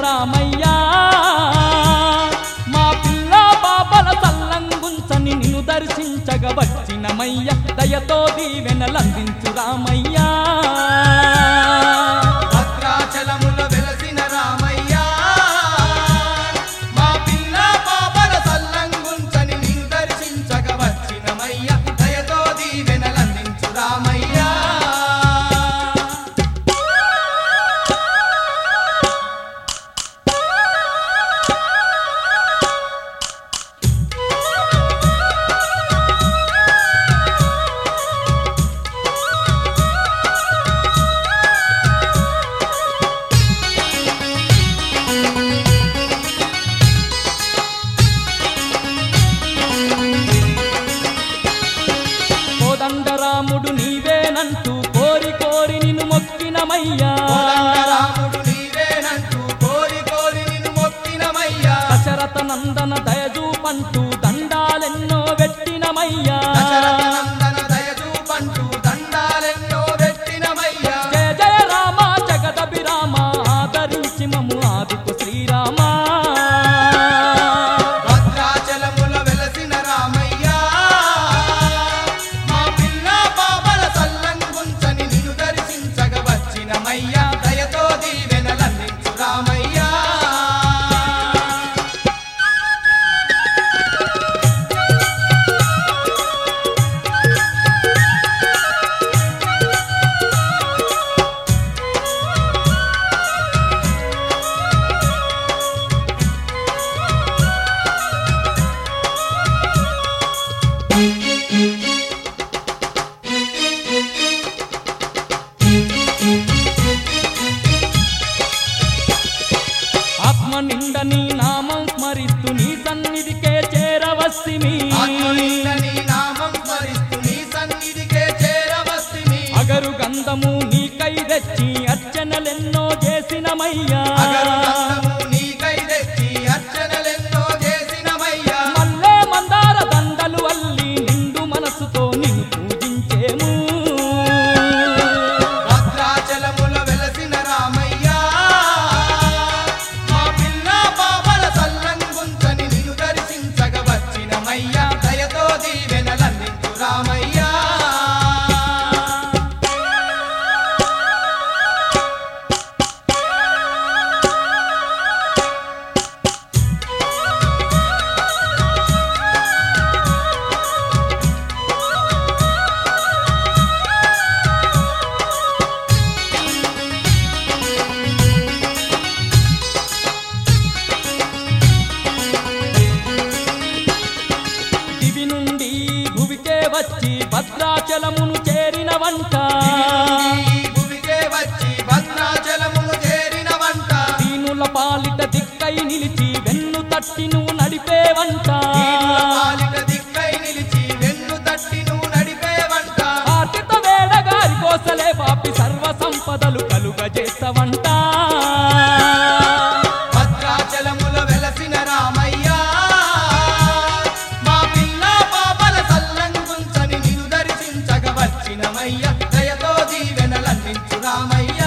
రామయ్యా మా పిల్ల బాబల తల్లంగుంచని నిన్ను దర్శించగ వచ్చినమయ్య దయతో దీవెనలందించు రామయ్యా భద్రాచలములో వెలసిన రామయ్య మా పిల్ల పాపల సల్లంగుంచని నిన్ను దర్శించగ వచ్చినమయ్య దయతో దీవెనలందించు రామయ్య కోదండరాముడు నీవేనంటూ కోరి కోరి నిన్ను మొక్కినమయ్యా రాముడు నీవేనంటూ కోరి కోరి నిన్ను మొక్కినమయ్యా దశరథ నందన దయజూపంటూ దండాలెన్నో పెట్టినమయ్యా దశరథ నందన దయచూపంటూ దండాలెన్నో పెట్టినమయ్యా జయ జయ రామ జగదభిరామ ఆదరించి మము ఆదుకు శ్రీరామ భద్రాచలముల వెలసిన రామయ్య మా పిల్ల పాపల సల్లంగుంచని నిన్ను దర్శించగ వచ్చినమయ్య దయతో దీవెనలందించు రామయ్య ఆత్మ నిండ నీ నామం స్మరిస్తూ నీ సన్నిధికే చేరవస్తిమి ఆత్మనింద నీ నామం స్మరిస్తూ నీ సన్నిధికే చేరవస్తిని అగరు గంధము నీకై తెచ్చి అర్చనలెన్నో చేసినమయ్యా అగరు గంధము నీకై తెచ్చి అర్చనలెన్నో చేసినమయ్యా మల్లె మందార దండలు అల్లి నిండు మనసుతో నిన్ను పూజించేము భద్రాచలముల వెలసిన రామయ్య మా పిల్ల పాపల సల్లంగుంచని నిన్ను దర్శించగ వచ్చినమయ్య దయతో దీవెనలందించు రామయ్య దివి నుండి భువికే వచ్చి భద్రాచలమును చేరిన వంట ఈ భూమికే వచ్చి భద్రాచలమును చేరిన వంట దీనుల పాలిట దిక్కై నిలిచి వెన్ను తట్టి నువ్వు నడిపే వంట దీనుల పాలిట దిక్కై నిలిచి వెన్ను తట్టి నువ్వు నడిపే వంట ఆర్తిత వేడగారి కోసలే పాపి సర్వ సంపదలు కలుగజేస్తవంట భద్రాచలముల వెలసిన రామయ్య మా పిల్ల పాపల సల్లంగుంచని నిన్ను దర్శించగ వచ్చినమయ్య దయతో దీవెనలందించు రామయ్య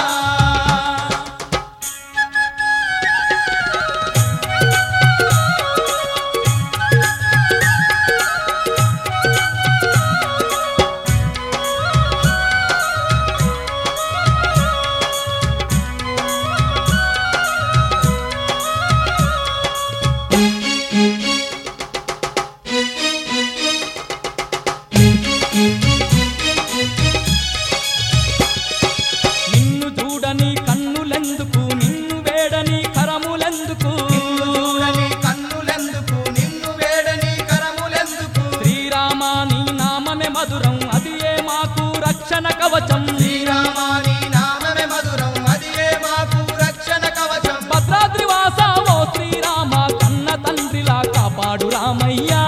నిన్ను చూడని కన్నులెందుకు నిన్ను వేడని కరములెందుకు చూడని కన్నులెందుకు నిన్ను వేడని కరములెందుకు శ్రీరామ నీ నామమే మధురం అది ఏ మాకు రక్షణ కవచం శ్రీరామాని నామమే మధురం అది ఏ మాకు రక్షణ కవచం భద్రాద్రి వాస ఓ శ్రీరామ కన్న తండ్రిలా కాపాడు రామయ్యా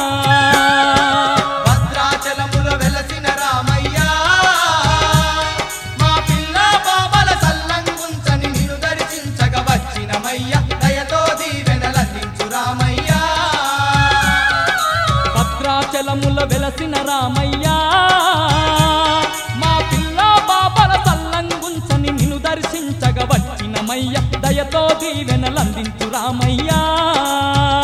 భద్రాచలముల వెలసిన రామయ్య మా పిల్ల పాపల సల్లంగుంచని నిన్ను దర్శించగ వచ్చినమయ్య దయతో దీవెనలందించు రామయ్య భద్రాచలముల వెలసిన రామయ్యా మా పిల్ల బాబల తల్లంగుంచని నిన్ను దర్శించగ వచ్చిన శరణమయ్య దయతో దీవెనలందించు రామయ్యా